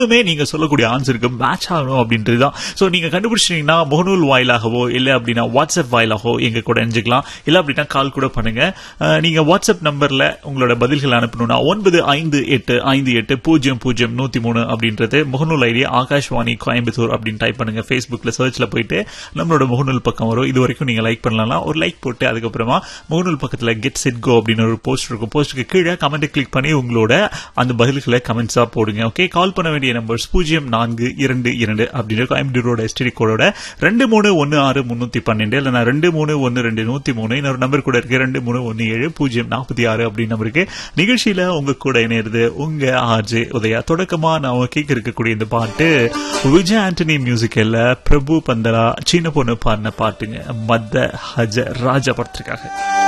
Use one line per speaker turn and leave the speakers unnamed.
எப்பவுமே நீங்க சொல்லக்கூடிய ஆன்சருக்கு மேட்ச் ஆகணும் அப்படின்றது தான் ஸோ நீங்க கண்டுபிடிச்சிட்டீங்கன்னா முகநூல் வாயிலாகவோ இல்லை அப்படின்னா வாட்ஸ்அப் வாயிலாகவோ எங்க கூட இணைஞ்சுக்கலாம் இல்லை அப்படின்னா கால் கூட பண்ணுங்க அஹ், நீங்க வாட்ஸ்அப் நம்பர்ல உங்களோட பதில்கள் அனுப்பணும்னா ஒன்பது ஐந்து எட்டு ஐந்து எட்டு பூஜ்ஜியம் பூஜ்ஜியம் நூத்தி மூணு அப்படின்றது முகநூல் ஐடி ஆகாஷ்வாணி கோயம்புத்தூர் அப்படின்னு டைப் பண்ணுங்க ஃபேஸ்புக்ல சர்ச்ல போயிட்டு நம்மளோட முகநூல் பக்கம் வரும் இது வரைக்கும் நீங்க லைக் பண்ணலாம் ஒரு லைக் போட்டு அதுக்கப்புறமா முகநூல் பக்கத்துல கெட் செட் கோ அப்படின்னு ஒரு போஸ்ட் இருக்கும் போஸ்ட்டுக்கு கீழே கமெண்ட் கிளிக் பண்ணி உங்களோட அந்த பதில்களை கமெண்ட்ஸா போடுங்க ஓகே கால் பண்ண வேண்டிய நம்பர்ஸ் பூஜ்ஜியம் நான்கு இரண்டு இரண்டு அப்படின்னு கோயம்புத்தூரோட எஸ்டிடி கோடோட ரெண்டு மூணு ஒன்னு ஆறு முன்னூத்தி பன்னெண்டு இல்லைனா ரெண்டு மூணு ஒன்னு ரெண்டு நூத்தி மூணு இன்னொரு நம்பர் கூட இருக்கு ரெண்டு மூணு ஒன்னு ஏழு பூஜ்ஜியம் நாற்பத்தி ஆறு அப்படின்னு நம்பருக்கு நிகழ்ச்சியில உங்க கூட இணையிறது உங்க ஆர்ஜே உதயா தொடக்கமா நான் கேட்க இருக்கக்கூடிய இந்த பாட்டு விஜய் ஆண்டனி மியூசிக்கல்ல பிரபு பந்தலா சின்ன பொண்ணு பாடின பாட்டுங்க மத்த ஹஜ ராஜா படத்திற்காக